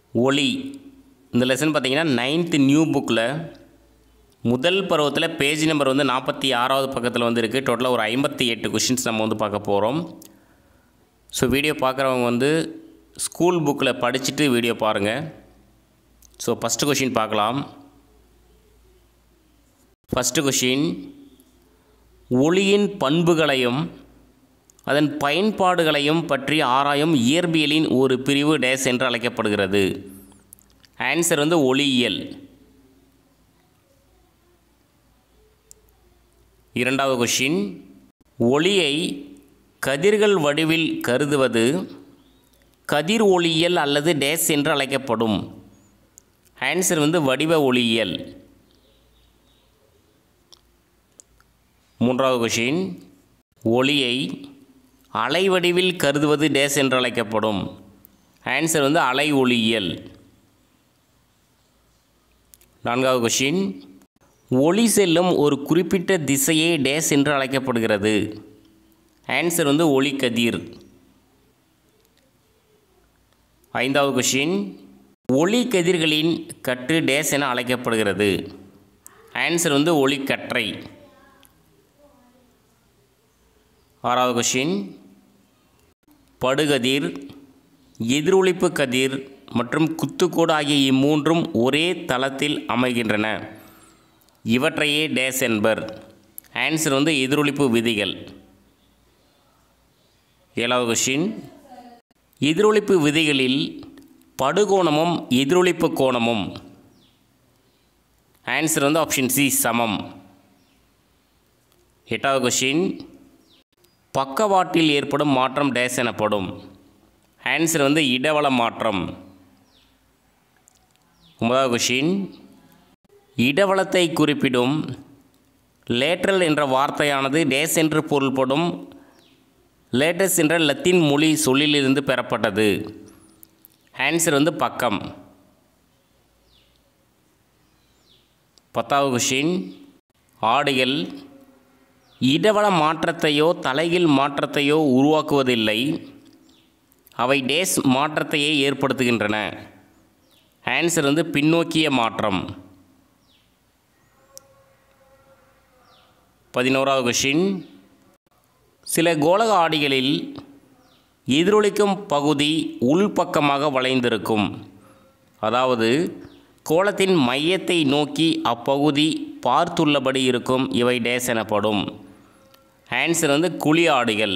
ஒளி இந்த லெசன் பார்த்தீங்கன்னா நைன்த்து நியூ புக்கில் முதல் பருவத்தில் பேஜ் நம்பர் வந்து நாற்பத்தி ஆறாவது பக்கத்தில் வந்து இருக்குது டோட்டலாக ஒரு ஐம்பத்தி எட்டு கொஷின்ஸ் நம்ம வந்து பார்க்க போகிறோம் ஸோ வீடியோ பார்க்குறவங்க வந்து ஸ்கூல் புக்கில் படிச்சுட்டு வீடியோ பாருங்கள் ஸோ ஃபஸ்ட்டு கொஷின் பார்க்கலாம் ஃபஸ்ட்டு கொஷின் ஒளியின் பண்புகளையும் அதன் பயன்பாடுகளையும் பற்றி ஆராயும் இயற்பியலின் ஒரு பிரிவு டேஸ் என்று அழைக்கப்படுகிறது ஆன்சர் வந்து ஒளியியல் இரண்டாவது கொஷின் ஒளியை கதிர்கள் வடிவில் கருதுவது கதிர் ஒளியியல் அல்லது டேஸ் என்று அழைக்கப்படும் ஆன்சர் வந்து வடிவ ஒளியியல் மூன்றாவது கொஷின் ஒளியை அலைவடிவில் கருதுவது டேஸ் என்று அழைக்கப்படும் ஆன்சர் வந்து அலை ஒளியியல் நான்காவது கொஷின் ஒளி செல்லும் ஒரு குறிப்பிட்ட திசையே டேஸ் என்று அழைக்கப்படுகிறது ஆன்சர் வந்து ஒளிக்கதிர் ஐந்தாவது கொஷின் ஒளி கதிர்களின் கட்டு டேஸ் என அழைக்கப்படுகிறது ஆன்சர் வந்து ஒளிக்கற்றை ஆறாவது கொஷின் படுகதிர் எதிரொளிப்பு கதிர் மற்றும் குத்துக்கோடு ஆகிய இம்மூன்றும் ஒரே தளத்தில் அமைகின்றன இவற்றையே டேஸ் என்பர் ஆன்சர் வந்து எதிரொளிப்பு விதிகள் ஏழாவது கொஷின் எதிரொளிப்பு விதிகளில் படுகோணமும் எதிரொளிப்பு கோணமும் ஆன்சர் வந்து ஆப்ஷன் சி சமம் எட்டாவது கொஷின் பக்கவாட்டில் ஏற்படும் மாற்றம் டேஸ் எனப்படும் ஆன்சர் வந்து இடவள மாற்றம் ஒன்பதாவது கொஷின் இடவளத்தை குறிப்பிடும் லேட்ரல் என்ற வார்த்தையானது டேஸ் என்று பொருள்படும் லேட்டஸ் என்ற லத்தீன் மொழி சொல்லிலிருந்து பெறப்பட்டது ஆன்சர் வந்து பக்கம் பத்தாவது கொஷின் ஆடுகள் இடவள மாற்றத்தையோ தலைகீழ் மாற்றத்தையோ உருவாக்குவதில்லை அவை டேஸ் மாற்றத்தையே ஏற்படுத்துகின்றன ஆன்சர் வந்து பின்னோக்கிய மாற்றம் பதினோராவது கொஷின் சில கோலக ஆடிகளில் எதிரொலிக்கும் பகுதி உள்பக்கமாக வளைந்திருக்கும் அதாவது கோலத்தின் மையத்தை நோக்கி அப்பகுதி பார்த்துள்ளபடி இருக்கும் இவை டேஸ் எனப்படும் ஆன்சர் வந்து குழி ஆடிகள்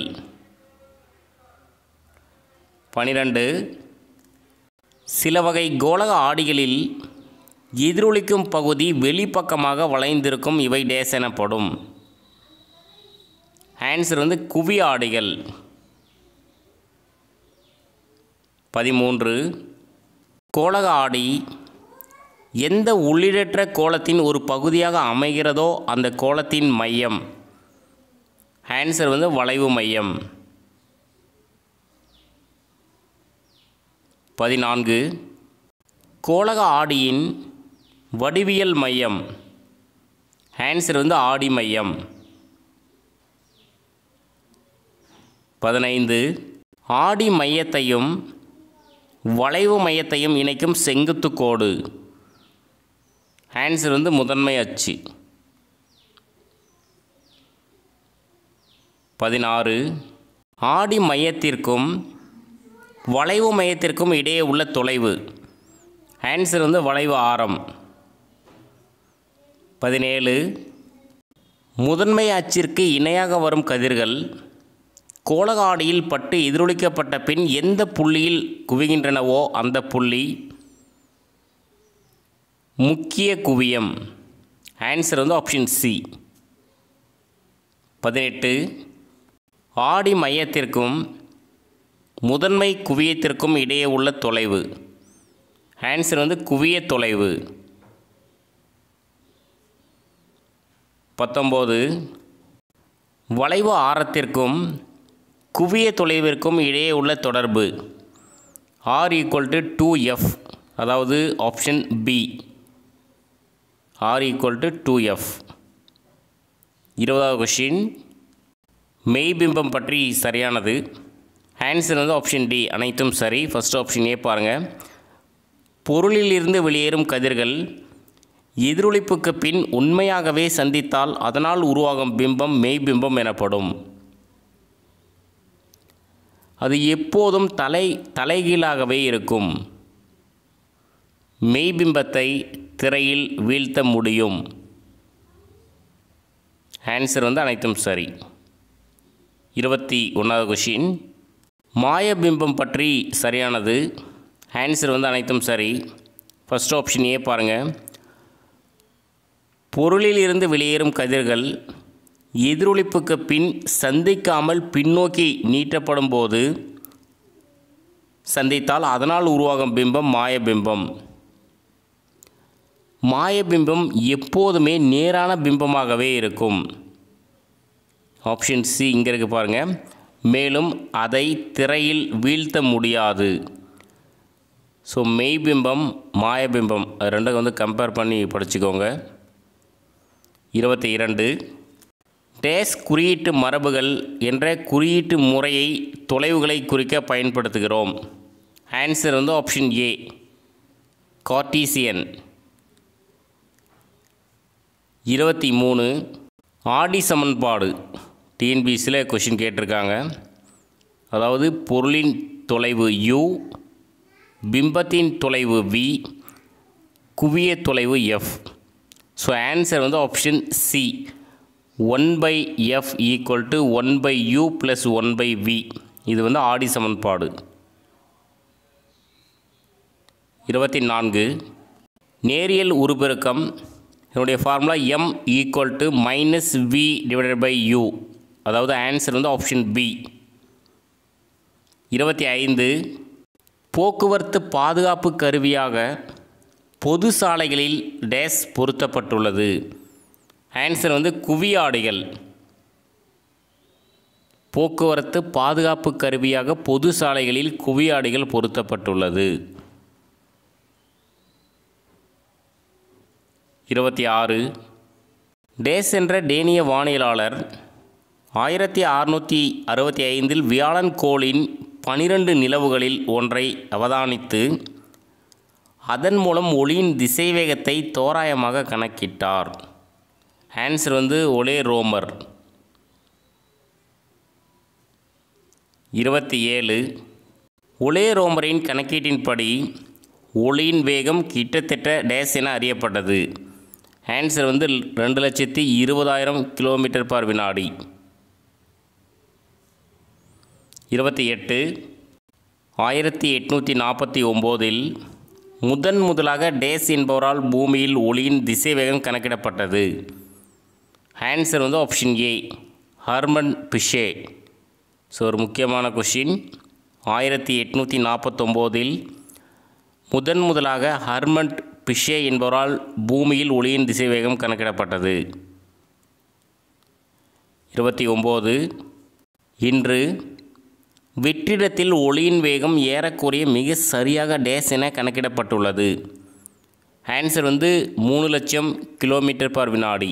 பனிரெண்டு சில வகை கோலக ஆடிகளில் எதிரொலிக்கும் பகுதி வெளிப்பக்கமாக வளைந்திருக்கும் இவை டேஸ் எனப்படும் ஆன்சர் வந்து குவி ஆடிகள் பதிமூன்று கோலக ஆடி எந்த உள்ளிடற்ற கோலத்தின் ஒரு பகுதியாக அமைகிறதோ அந்த கோலத்தின் மையம் ஆன்சர் வந்து வளைவு மையம் பதினான்கு கோலக ஆடியின் வடிவியல் மையம் ஆன்சர் வந்து ஆடி மையம் பதினைந்து ஆடி மையத்தையும் வளைவு மையத்தையும் இணைக்கும் செங்குத்து கோடு ஆன்சர் வந்து முதன்மை அச்சு பதினாறு ஆடி மையத்திற்கும் வளைவு மையத்திற்கும் இடையே உள்ள தொலைவு ஆன்சர் வந்து வளைவு ஆரம் பதினேழு முதன்மை அச்சிற்கு இணையாக வரும் கதிர்கள் கோலக ஆடியில் பட்டு எதிரொலிக்கப்பட்ட பின் எந்த புள்ளியில் குவிகின்றனவோ அந்த புள்ளி முக்கிய குவியம் ஆன்சர் வந்து ஆப்ஷன் சி பதினெட்டு ஆடி மையத்திற்கும் முதன்மை குவியத்திற்கும் இடையே உள்ள தொலைவு ஆன்சர் வந்து குவிய தொலைவு பத்தொம்போது வளைவு ஆரத்திற்கும் குவிய தொலைவிற்கும் இடையே உள்ள தொடர்பு R equal to two F அதாவது option B R equal to two F இருபதாவது கொஷின் மெய்பிம்பம் பற்றி சரியானது ஆன்சர் வந்து ஆப்ஷன் டி அனைத்தும் சரி ஃபஸ்ட் ஆப்ஷன் ஏ பாருங்கள் பொருளிலிருந்து வெளியேறும் கதிர்கள் எதிரொளிப்புக்கு பின் உண்மையாகவே சந்தித்தால் அதனால் உருவாகும் பிம்பம் மெய்பிம்பம் எனப்படும் அது எப்போதும் தலை தலைகீழாகவே இருக்கும் மெய்பிம்பத்தை திரையில் வீழ்த்த முடியும் ஆன்சர் வந்து அனைத்தும் சரி இருபத்தி ஒன்றாவது கொஷின் மாயபிம்பம் பற்றி சரியானது ஆன்சர் வந்து அனைத்தும் சரி ஃபஸ்ட் ஆப்ஷன் ஏ பாருங்கள் பொருளில் இருந்து வெளியேறும் கதிர்கள் எதிரொளிப்புக்கு பின் சந்திக்காமல் பின்னோக்கி நீட்டப்படும் போது சந்தித்தால் அதனால் உருவாகும் பிம்பம் மாயபிம்பம் மாயபிம்பம் எப்போதுமே நேரான பிம்பமாகவே இருக்கும் ஆப்ஷன் சி இங்கே இருக்கு பாருங்கள் மேலும் அதை திரையில் வீழ்த்த முடியாது ஸோ மெய்பிம்பம் மாயபிம்பம் அது ரெண்டும் வந்து கம்பேர் பண்ணி படிச்சுக்கோங்க இருபத்தி இரண்டு டேஸ் குறியீட்டு மரபுகள் என்ற குறியீட்டு முறையை தொலைவுகளை குறிக்க பயன்படுத்துகிறோம் ஆன்சர் வந்து ஆப்ஷன் ஏ கார்டீசியன் இருபத்தி மூணு ஆடி சமன்பாடு டிஎன்பிசியில் கொஷின் கேட்டிருக்காங்க அதாவது பொருளின் தொலைவு u பிம்பத்தின் தொலைவு v குவிய தொலைவு எஃப் ஸோ ஆன்சர் வந்து option C one by F equal to one by U plus one by V இது வந்து ஆடி சமன்பாடு இருபத்தி நான்கு நேரியல் உருபெருக்கம் என்னுடைய formula M equal to minus V divided by U அதாவது ஆன்சர் வந்து ஆப்ஷன் பி இருபத்தி ஐந்து போக்குவரத்து பாதுகாப்பு கருவியாக பொது சாலைகளில் டேஸ் பொருத்தப்பட்டுள்ளது ஆன்சர் வந்து குவியாடிகள் போக்குவரத்து பாதுகாப்பு கருவியாக பொது சாலைகளில் குவியாடிகள் பொருத்தப்பட்டுள்ளது இருபத்தி ஆறு டேஸ் என்ற டேனிய வானியலாளர் ஆயிரத்தி அறுநூற்றி அறுபத்தி ஐந்தில் வியாழன் கோளின் பனிரெண்டு நிலவுகளில் ஒன்றை அவதானித்து அதன் மூலம் ஒளியின் திசைவேகத்தை தோராயமாக கணக்கிட்டார் ஆன்சர் வந்து ஒலே ரோமர் இருபத்தி ஏழு ஒலே ரோமரின் கணக்கீட்டின்படி ஒளியின் வேகம் கிட்டத்தட்ட டேஸ் என அறியப்பட்டது ஆன்சர் வந்து ரெண்டு லட்சத்தி இருபதாயிரம் கிலோமீட்டர் பர் வினாடி இருபத்தி எட்டு ஆயிரத்தி எட்நூற்றி நாற்பத்தி ஒம்போதில் முதன் முதலாக டேஸ் என்பவரால் பூமியில் ஒளியின் திசைவேகம் கணக்கிடப்பட்டது ஆன்சர் வந்து option A Armand Fizeau so ஒரு முக்கியமான கொஷின் ஆயிரத்தி எட்நூற்றி நாற்பத்தொம்போதில் முதன் முதலாக ஹர்மண்ட் பிஷே என்பவரால் பூமியில் ஒளியின் திசைவேகம் கணக்கிடப்பட்டது இருபத்தி ஒம்பது இன்று வெற்றிடத்தில் ஒளியின் வேகம் ஏறக்குறைய மிக சரியாக டேஸ் என கணக்கிடப்பட்டுள்ளது ஆன்சர் வந்து மூணு லட்சம் கிலோமீட்டர் பர் வினாடி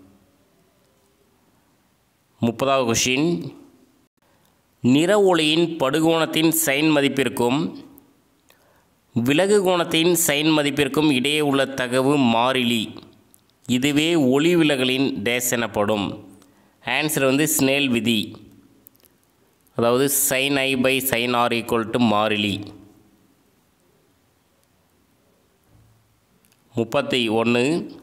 முப்பதாவது கொஷின் நிற ஒளியின் படுகோணத்தின் சைன் மதிப்பிற்கும் விலகு கோணத்தின் சைன் மதிப்பிற்கும் இடையே உள்ள தகவு மாறிலி இதுவே ஒளி விலகலின் டேஸ் எனப்படும் ஆன்சர் வந்து ஸ்னேல் விதி அதாவது sine I by sine R equal to மாறிலி முப்பத்தி ஒன்று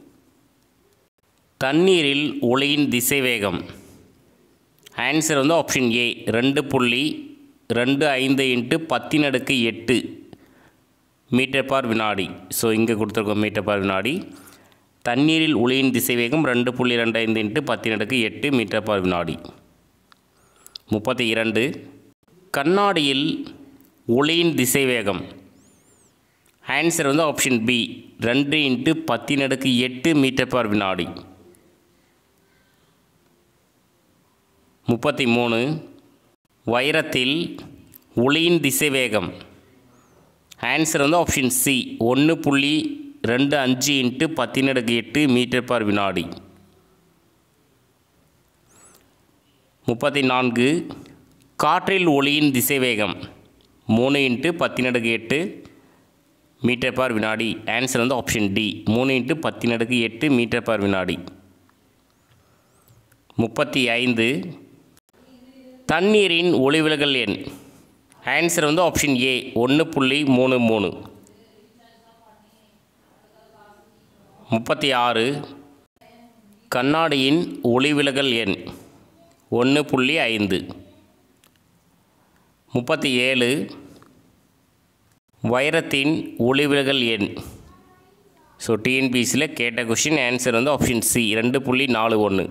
தண்ணீரில் ஒளியின் திசைவேகம் ஆன்சர் வந்து ஆப்ஷன் ஏ ரெண்டு புள்ளி ரெண்டு ஐந்து இன்ட்டு பத்தின் அடுக்கு எட்டு மீட்டர் பார் வினாடி ஸோ இங்கே கொடுத்துருக்கோம் மீட்டர் பார் வினாடி தண்ணீரில் ஒளியின் திசைவேகம் ரெண்டு புள்ளி ரெண்டு ஐந்து இன்ட்டு பத்தின் அடுக்கு எட்டு மீட்டர் பார் வினாடி முப்பத்தி இரண்டு கண்ணாடியில் ஒளியின் திசைவேகம் ஆன்சர் வந்து ஆப்ஷன் பி ரெண்டு இன்ட்டு பத்தின் அடுக்கு எட்டு மீட்டர் பர் வினாடி முப்பத்தி மூணு வைரத்தில் ஒளியின் திசைவேகம் ஆன்சர் வந்து ஆப்ஷன் சி ஒன்று புள்ளி ரெண்டு அஞ்சு இன்ட்டு பத்தின் அடுக்கு எட்டு மீட்டர் பர் வினாடி முப்பத்தி நான்கு காற்றில் ஒளியின் திசைவேகம் மூணு இன்ட்டு பத்தின் அடுக்கு எட்டு மீட்டர் பர் வினாடி ஆன்சர் வந்து ஆப்ஷன் டி மூணு இன்ட்டு பத்தின் அடுக்கு எட்டு மீட்டர் பர் வினாடி முப்பத்தி ஐந்து தண்ணீரின் ஒளிவிலகல் எண் ஆன்சர் வந்து ஆப்ஷன் ஏ ஒன்று புள்ளி மூணு மூணு முப்பத்தி ஆறு கண்ணாடியின் ஒளிவிலகல் எண் ஒன்று புள்ளி ஐந்து முப்பத்தி ஏழு வைரத்தின் ஒளிவிலகல் எண் ஸோ டிஎன்பிசியில் கேட்ட கொஷின் ஆன்சர் வந்து ஆப்ஷன் சி ரெண்டு புள்ளி நாலு ஒன்று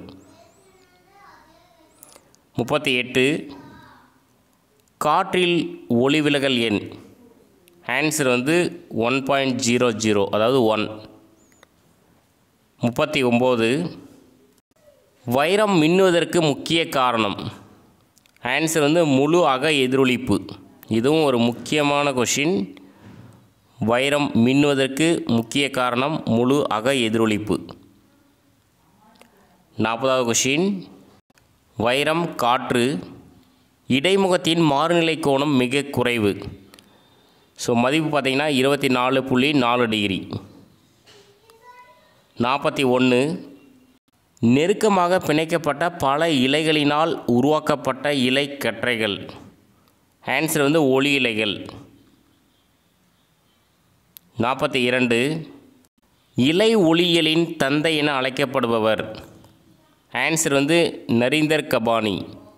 முப்பத்தி எட்டு காற்றில் ஒளிவிலகல் எண் ஆன்சர் வந்து ஒன் பாயிண்ட் ஜீரோ ஜீரோ அதாவது ஒன் முப்பத்தி ஒம்பது வைரம் மின்னுவதற்கு முக்கிய காரணம் ஆன்சர் வந்து முழு அக எதிரொலிப்பு இதுவும் ஒரு முக்கியமான கொஷின் வைரம் மின்னுவதற்கு முக்கிய காரணம் முழு அக எதிரொலிப்பு நாற்பதாவது கொஷின் வைரம் காற்று இடைமுகத்தின் மாறுநிலை கோணம் மிக குறைவு ஸோ மதிப்பு பார்த்திங்கன்னா இருபத்தி நாலு புள்ளி நாலு டிகிரி நாற்பத்தி ஒன்று நெருக்கமாக பிணைக்கப்பட்ட பல இலைகளினால் உருவாக்கப்பட்ட இலை கற்றைகள் ஆன்சர் வந்து ஒளி இலைகள் நாற்பத்தி இரண்டு இலை ஒளியியலின் தந்தை என அழைக்கப்படுபவர் ஆன்சர் வந்து நரீந்தர் கபானி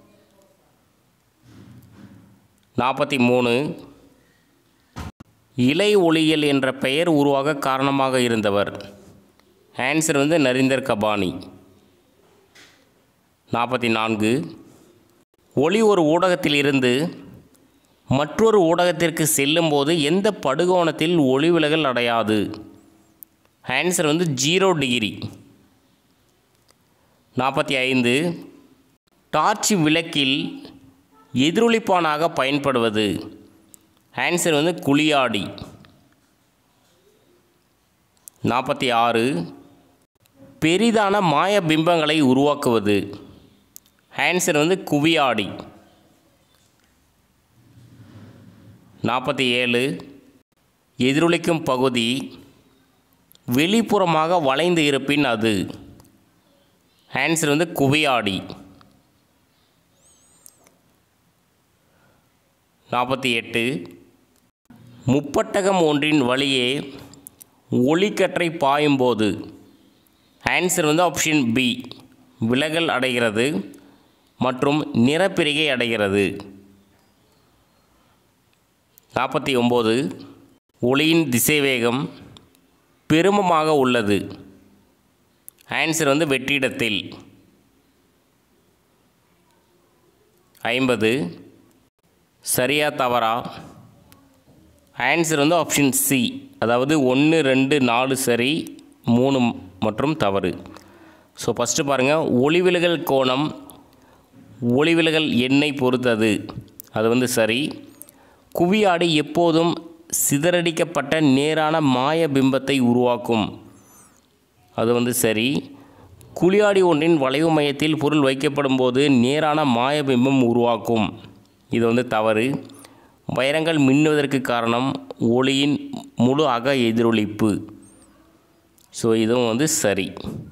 நாற்பத்தி மூணு இலை ஒளியியல் என்ற பெயர் உருவாக காரணமாக இருந்தவர் ஆன்சர் வந்து நரீந்தர் கபானி நாற்பத்தி நான்கு ஒளி ஒரு ஊடகத்திலிருந்து மற்றொரு ஊடகத்திற்கு செல்லும்போது எந்த படுகோணத்தில் ஒளி விலகல் அடையாது ஆன்சர் வந்து ஜீரோ டிகிரி நாற்பத்தி ஐந்து டார்ச் விளக்கில் எதிரொலிப்பானாக பயன்படுவது ஆன்சர் வந்து குளியாடி நாற்பத்தி ஆறு பெரிதான மாய பிம்பங்களை உருவாக்குவது ஆன்சர் வந்து குவியாடி நாற்பத்தி ஏழு எதிரொலிக்கும் பகுதி வெளிப்புறமாக வளைந்து இருப்பின் அது ஆன்சர் வந்து குவியாடி நாற்பத்தி எட்டு முப்பட்டகம் ஒன்றின் வழியே ஒளிக்கற்றை பாயும்போது ஆன்சர் வந்து ஆப்ஷன் பி விலகல் அடைகிறது மற்றும் நிறப்பிரிகை அடைகிறது நாற்பத்தி ஒம்பது ஒளியின் திசைவேகம் பெருமமாக உள்ளது ஆன்சர் வந்து வெற்றிடத்தில் ஐம்பது சரியா தவறா ஆன்சர் வந்து ஆப்ஷன் சி அதாவது ஒன்று ரெண்டு நாலு சரி மூணு மற்றும் தவறு ஸோ ஃபஸ்ட்டு பாருங்கள் ஒளிவிலகல் கோணம் ஒளிவிலகல் எண்ணை பொறுத்தது அது வந்து சரி குவியாடி எப்போதும் சிதறடிக்கப்பட்ட நேரான மாய பிம்பத்தை உருவாக்கும் அது வந்து சரி குளியாடி ஒன்றின் வளைவு மையத்தில் பொருள் வைக்கப்படும் போது நேரான மாய பிம்பம் உருவாக்கும் இது வந்து தவறு வைரங்கள் மின்னுவதற்கு காரணம் ஒளியின் முழு அக எதிரொலிப்பு ஸோ இதுவும் வந்து சரி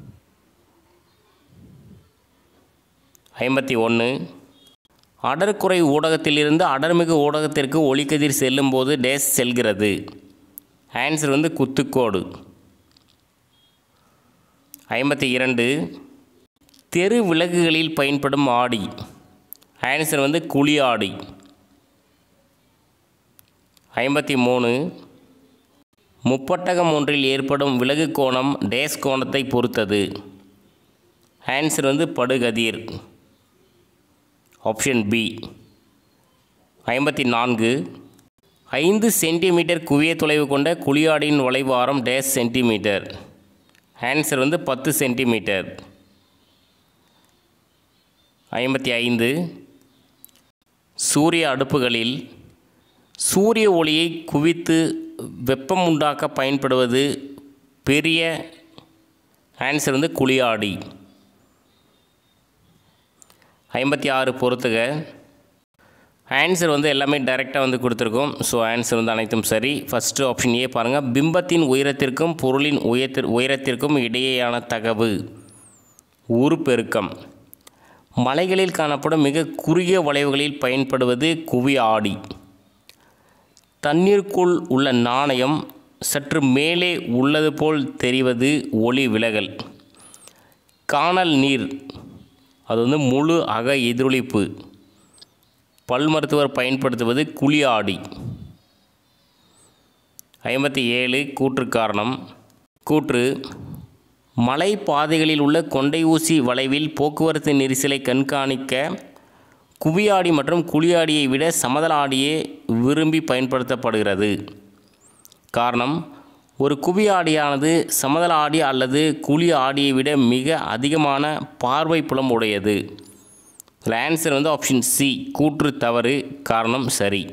ஐம்பத்தி ஒன்று அடர்குறை ஊடகத்திலிருந்து அடர்மிகு ஊடகத்திற்கு ஒளிக்கதிர் செல்லும்போது டேஸ் செல்கிறது ஆன்சர் வந்து குத்துக்கோடு ஐம்பத்தி இரண்டு தெரு விளக்குகளில் பயன்படும் ஆடி ஆன்சர் வந்து குழி ஆடி ஐம்பத்தி மூணு முப்பட்டகம் ஒன்றில் ஏற்படும் விலகு கோணம் டேஸ் கோணத்தை பொறுத்தது ஆன்சர் வந்து படுகதிர் ஆப்ஷன் பி ஐம்பத்தி நான்கு ஐந்து சென்டிமீட்டர் குவிய தொலைவு கொண்ட குழியாடியின் வளைவாரம் டேஸ் சென்டிமீட்டர் ஆன்சர் வந்து பத்து சென்டிமீட்டர் ஐம்பத்தி ஐந்து சூரிய அடுப்புகளில் சூரிய ஒளியை குவித்து வெப்பம் உண்டாக்க பயன்படுவது பெரிய ஆன்சர் வந்து குளியாடி ஐம்பத்தி ஆறு பொறுத்துக ஆன்சர் வந்து எல்லாமே டைரெக்டாக வந்து கொடுத்துருக்கோம் ஸோ ஆன்சர் வந்து அனைத்தும் சரி ஃபஸ்ட்டு ஆப்ஷன் ஏ பாருங்கள் பிம்பத்தின் உயரத்திற்கும் பொருளின் உயரத்திற் உயரத்திற்கும் இடையேயான தகவு உருப்பெருக்கம் மலைகளில் காணப்படும் மிக குறுகிய வளைவுகளில் பயன்படுவது குவி ஆடி தண்ணீருக்குள் உள்ள நாணயம் சற்று மேலே உள்ளது போல் தெரிவது ஒளி விலகல் காணல் நீர் அது வந்து முழு அக எதிரொலிப்பு பல் மருத்துவர் பயன்படுத்துவது குளியாடி ஐம்பத்தி ஏழு கூற்று காரணம் கூற்று மலை பாதைகளில் உள்ள கொண்டை ஊசி வளைவில் போக்குவரத்து நெரிசலை கண்காணிக்க குவியாடி மற்றும் குழியாடியை விட சமதள ஆடியே விரும்பி பயன்படுத்தப்படுகிறது காரணம் ஒரு குவி ஆடியானது சமதள ஆடி அல்லது குழி ஆடியை விட மிக அதிகமான பார்வை புலம் உடையது இதில் ஆன்சர் வந்து ஆப்ஷன் சி கூற்று தவறு காரணம் சரி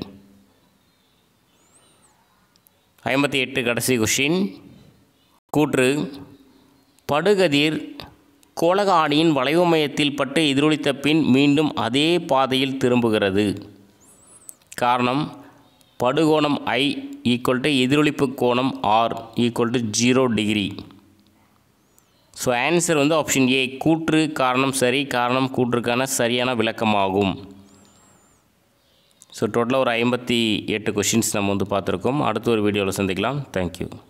ஐம்பத்தி எட்டு கடைசி கொஷின் கூற்று படுகதிர் கோலக ஆடியின் வளைவு மையத்தில் பட்டு எதிரொலித்த பின் மீண்டும் அதே பாதையில் திரும்புகிறது காரணம் படுகோணம் ஐ ஈக்குவல் டு எதிரொலிப்பு கோணம் R equal to zero degree so answer வந்து ஆப்ஷன் ஏ கூற்று காரணம் சரி காரணம் கூற்றுக்கான சரியான விளக்கமாகும் ஸோ டோட்டலாக ஒரு ஐம்பத்தி எட்டு கொஷின்ஸ் நம்ம வந்து பார்த்துருக்கோம் அடுத்த ஒரு வீடியோவில் சந்திக்கலாம் தேங்க்யூ